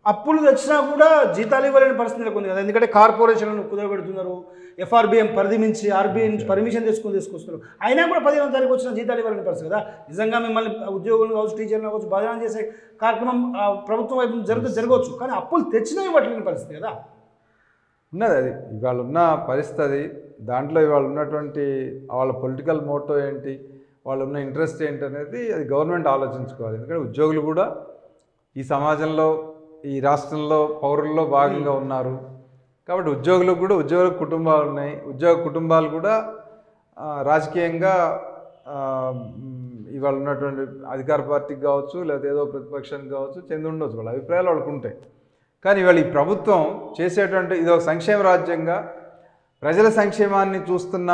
అప్పులు తెచ్చినా కూడా జీతాలు ఇవ్వలేని పరిస్థితి నెలకొంది కదా ఎందుకంటే కార్పొరేషన్లను కుదరబెడుతున్నారు ఎఫ్ఆర్బిఎం పరిధి మించి ఆర్బీఐ నుంచి పర్మిషన్ తీసుకుని తీసుకొస్తున్నారు అయినా కూడా పదిహేను తారీఖు వచ్చిన జీతాలు ఇవ్వలేని పరిస్థితి కదా నిజంగా మిమ్మల్ని ఉద్యోగులు కావచ్చు టీచర్లు కావచ్చు బదనాలు చేసే కార్యక్రమం ఆ, ప్రభుత్వం వైపు నుంచి జరుగుతూ జరగవచ్చు కానీ అప్పులు తెచ్చినా ఇవ్వట్లేని పరిస్థితి కదా ఉన్నది అది ఇవాళ ఉన్న పరిస్థితి అది దాంట్లో ఇవాళ ఉన్నటువంటి వాళ్ళ పొలిటికల్ మోటో ఏంటి వాళ్ళు ఉన్న ఇంట్రెస్ట్ ఏంటి అనేది అది గవర్నమెంట్ ఆలోచించుకోవాలి ఎందుకంటే ఉద్యోగులు కూడా ఈ సమాజంలో ఈ రాష్ట్రంలో పౌరుల్లో భాగంగా ఉన్నారు కాబట్టి ఉద్యోగులకు కూడా ఉద్యోగుల కుటుంబాలు ఉన్నాయి ఉద్యోగ కుటుంబాలు కూడా ఆ, రాజకీయంగా ఆ, మ్, ఇవాళ ఉన్నటువంటి అధికార పార్టీకి కావచ్చు లేదా ఏదో ప్రతిపక్షానికి కావచ్చు చెంది ఉండొచ్చు వాళ్ళ అభిప్రాయాలు వాళ్ళకు ఉంటాయి కానీ ఇవాళ ఈ ప్రభుత్వం చేసేటువంటి ఇది ఒక సంక్షేమ రాజ్యంగా ప్రజల సంక్షేమాన్ని చూస్తున్న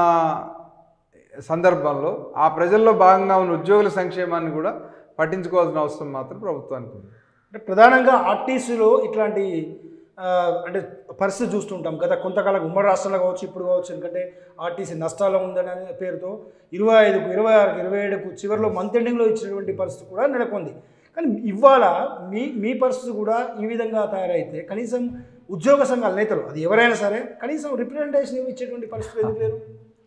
సందర్భంలో ఆ ప్రజల్లో భాగంగా ఉన్న ఉద్యోగుల సంక్షేమాన్ని కూడా పట్టించుకోవాల్సిన అవసరం మాత్రం ప్రభుత్వానికి ఉంది అంటే ప్రధానంగా ఆర్టీసీలో ఇట్లాంటి ఆ, అంటే పరిస్థితి చూస్తుంటాం గత కొంతకాలం ఉమ్మడి రాష్ట్రంలో కావచ్చు ఇప్పుడు కావచ్చు ఎందుకంటే ఆర్టీసీ నష్టాల్లో ఉందనే పేరుతో ఇరవై ఐదుకు ఇరవై ఆరుకు ఇరవై ఏడుకు చివరిలో మంత్ ఎండింగ్లో ఇచ్చినటువంటి పరిస్థితి కూడా నెలకొంది కానీ ఇవాళ మీ మీ పరిస్థితి కూడా ఈ విధంగా తయారైతే కనీసం ఉద్యోగ సంఘాల నేతలు అది ఎవరైనా సరే కనీసం రిప్రజెంటేషన్ ఇచ్చేటువంటి పరిస్థితి ఎందుకు లేరు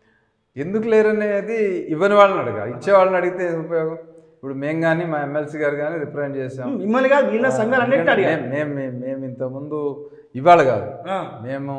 ఎందుకు లేరనేది ఇవ్వని వాళ్ళని అడగా ఇచ్చే వాళ్ళని అడిగితే ఏం ఉపయోగం ఇప్పుడు మేము కానీ మా ఎమ్మెల్సీ గారు కానీ రిప్రజెంట్ చేసాం మిమ్మల్ని కాదు వీళ్ళ సంఘాలు అన్నింటినీ అడిగారు మేము మేము మేము- మేము ఇంతకుముందు ఇవాళ కాదు ఆ, మేము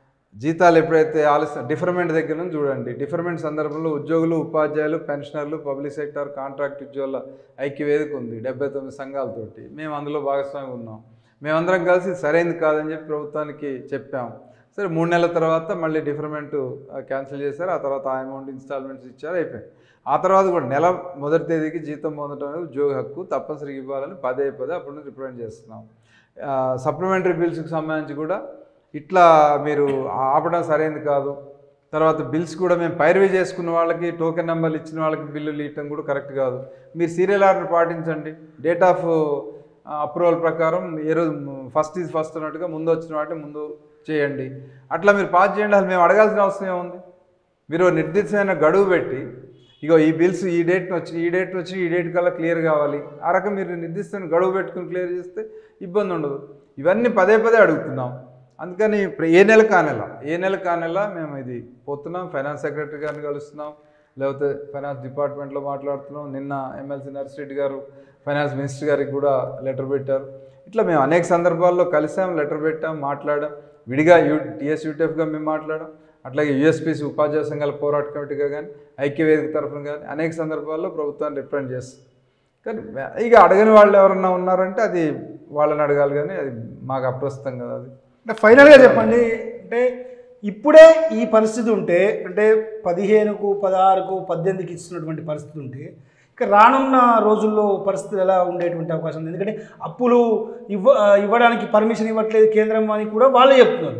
జీతాలు ఎప్పుడైతే ఆలస్యం డిఫర్మెంట్ దగ్గర నుంచి చూడండి డిఫర్మెంట్ సందర్భంలో ఉద్యోగులు ఉపాధ్యాయులు పెన్షనర్లు పబ్లిక్ సెక్టర్ కాంట్రాక్ట్ ఉద్యోగుల ఐక్యవేదిక ఉంది డెబ్బై తొమ్మిది సంఘాలతోటి మేము అందులో భాగస్వామి ఉన్నాం మేమందరం కలిసి సరైనది కాదని చెప్పి ప్రభుత్వానికి చెప్పాం సరే మూడు నెలల తర్వాత మళ్ళీ డిఫర్మెంట్ క్యాన్సిల్ చేశారు ఆ తర్వాత ఆ అమౌంట్ ఇన్స్టాల్మెంట్స్ ఇచ్చారు అయిపోయింది ఆ తర్వాత కూడా నెల మొదటి తేదీకి జీతం పొందడం అనేది ఉద్యోగ హక్కు తప్పనిసరిగా ఇవ్వాలని పదే పదే అప్పటి నుంచి రిప్రజెంట్ చేస్తున్నాం సప్లిమెంటరీ బిల్స్కి సంబంధించి కూడా ఇట్లా మీరు ఆపడం సరైనది కాదు తర్వాత బిల్స్ కూడా మేము పైరవీ చేసుకున్న వాళ్ళకి టోకెన్ నెంబర్లు ఇచ్చిన వాళ్ళకి బిల్లులు ఇవ్వటం కూడా కరెక్ట్ కాదు మీరు సీరియల్ ఆర్డర్ పాటించండి డేట్ ఆఫ్ అప్రూవల్ ప్రకారం ఏ రోజు ఫస్ట్ ఈజ్ ఫస్ట్ అన్నట్టుగా ముందు వచ్చిన వాటిని ముందు చేయండి అట్లా మీరు పాస్ చేయండి అసలు మేము అడగాల్సిన అవసరం ఏముంది మీరు ఓ నిర్దిష్టమైన గడువు పెట్టి ఇగో ఈ బిల్స్ ఈ డేట్ని వచ్చి ఈ డేట్ వచ్చి ఈ డేట్ కల్లా క్లియర్ కావాలి ఆ రకం మీరు నిర్దిష్టమైన గడువు పెట్టుకుని క్లియర్ చేస్తే ఇబ్బంది ఉండదు ఇవన్నీ పదే పదే అడుగుతున్నాం అందుకని ఇప్పుడు ఏ నెల కా నెల ఏ నెల కా నెల మేము ఇది పోతున్నాం ఫైనాన్స్ సెక్రటరీ గారిని కలుస్తున్నాం లేకపోతే ఫైనాన్స్ డిపార్ట్మెంట్లో మాట్లాడుతున్నాం నిన్న ఎమ్మెల్సీ నర్సిరెడ్డి గారు ఫైనాన్స్ మినిస్టర్ గారికి కూడా లెటర్ పెట్టారు ఇట్లా మేము అనేక సందర్భాల్లో కలిసాం లెటర్ పెట్టాం మాట్లాడాం విడిగా యూ టీఎస్ యూటీఎఫ్గా మేము మాట్లాడాం అట్లాగే యూఎస్పీసీ ఉపాధ్యాయ సంఘాల పోరాట కమిటీగా కానీ ఐక్యవేదిక తరఫున కానీ అనేక సందర్భాల్లో ప్రభుత్వాన్ని రిప్రజెంట్ చేస్తాం కానీ ఇక అడగని వాళ్ళు ఎవరన్నా ఉన్నారంటే అది వాళ్ళని అడగాలి కానీ అది మాకు అప్రస్తుతం కదా అది అంటే ఫైనల్గా చెప్పండి అంటే ఇప్పుడే ఈ పరిస్థితి ఉంటే అంటే పదిహేనుకు పదహారుకు పద్దెనిమిదికి ఇస్తున్నటువంటి పరిస్థితి ఉంటే ఇక రానున్న రోజుల్లో పరిస్థితి ఎలా ఉండేటువంటి అవకాశం ఉంది ఎందుకంటే అప్పులు ఇవ్వ ఇవ్వడానికి పర్మిషన్ ఇవ్వట్లేదు కేంద్రం అని కూడా వాళ్ళే చెప్తున్నారు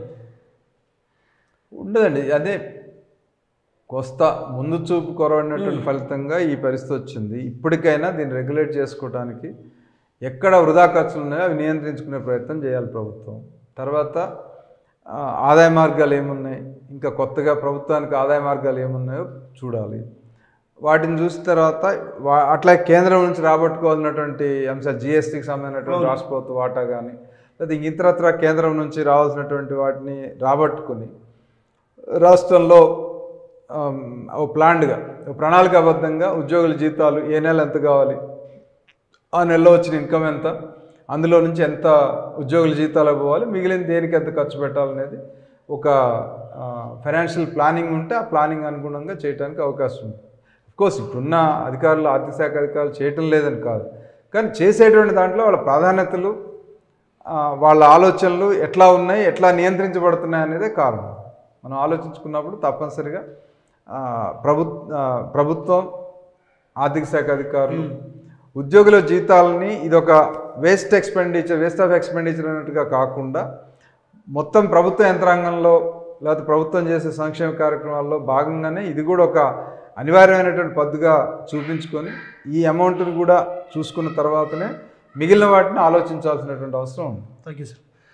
ఉండదండి అదే కొస్తా ముందు చూపు కొరవడినటువంటి ఫలితంగా ఈ పరిస్థితి వచ్చింది ఇప్పటికైనా దీన్ని రెగ్యులేట్ చేసుకోవడానికి ఎక్కడ వృధా ఖర్చులు ఉన్నాయో అవి నియంత్రించుకునే ప్రయత్నం చేయాలి ప్రభుత్వం తర్వాత ఆ, ఆదాయ మార్గాలు ఏమున్నాయి ఇంకా కొత్తగా ప్రభుత్వానికి ఆదాయ మార్గాలు ఏమున్నాయో చూడాలి వాటిని చూసిన తర్వాత వా అట్లా కేంద్రం నుంచి రాబట్టుకోవాల్సినటువంటి అంశాలు జిఎస్టీకి సంబంధించినటువంటి రాష్ట్ర ప్రభుత్వ వాటా కానీ లేదా ఇంక ఇతరత్ర కేంద్రం నుంచి రావాల్సినటువంటి వాటిని రాబట్టుకుని రాష్ట్రంలో ఆమ్, ఓ ప్లాన్డ్గా ఓ ప్రణాళికాబద్ధంగా ఉద్యోగుల జీతాలు ఏ నెల ఎంత కావాలి ఆ నెలలో వచ్చిన ఇన్కమ్ ఎంత అందులో నుంచి ఎంత ఉద్యోగుల జీతాలు పోవాలి మిగిలిన దేనికి ఎంత ఖర్చు పెట్టాలనేది ఒక ఫైనాన్షియల్ ప్లానింగ్ ఉంటే ఆ ప్లానింగ్ అనుగుణంగా చేయడానికి అవకాశం ఉంది కోర్స్ ఇప్పుడున్న అధికారులు ఆర్థిక శాఖ అధికారులు చేయటం లేదని కాదు కానీ చేసేటువంటి దాంట్లో వాళ్ళ ప్రాధాన్యతలు ఆ, వాళ్ళ ఆలోచనలు ఎట్లా ఉన్నాయి ఎట్లా నియంత్రించబడుతున్నాయి అనేదే కారణం మనం ఆలోచించుకున్నప్పుడు తప్పనిసరిగా ఆ, ప్రభు ఆ, ప్రభుత్వం ఆర్థిక శాఖ అధికారులు ఉద్యోగుల జీతాలని ఇదొక waste expenditure waste of expenditure అన్నట్టుగా కాకుండా మొత్తం ప్రభుత్వ యంత్రాంగంలో లేకపోతే ప్రభుత్వం చేసే సంక్షేమ కార్యక్రమాల్లో భాగంగానే ఇది కూడా ఒక అనివార్యమైనటువంటి పద్ధతిగా చూపించుకొని ఈ అమౌంట్ని కూడా చూసుకున్న తర్వాతనే మిగిలిన వాటిని ఆలోచించాల్సినటువంటి అవసరం ఉంది థ్యాంక్ యూ సార్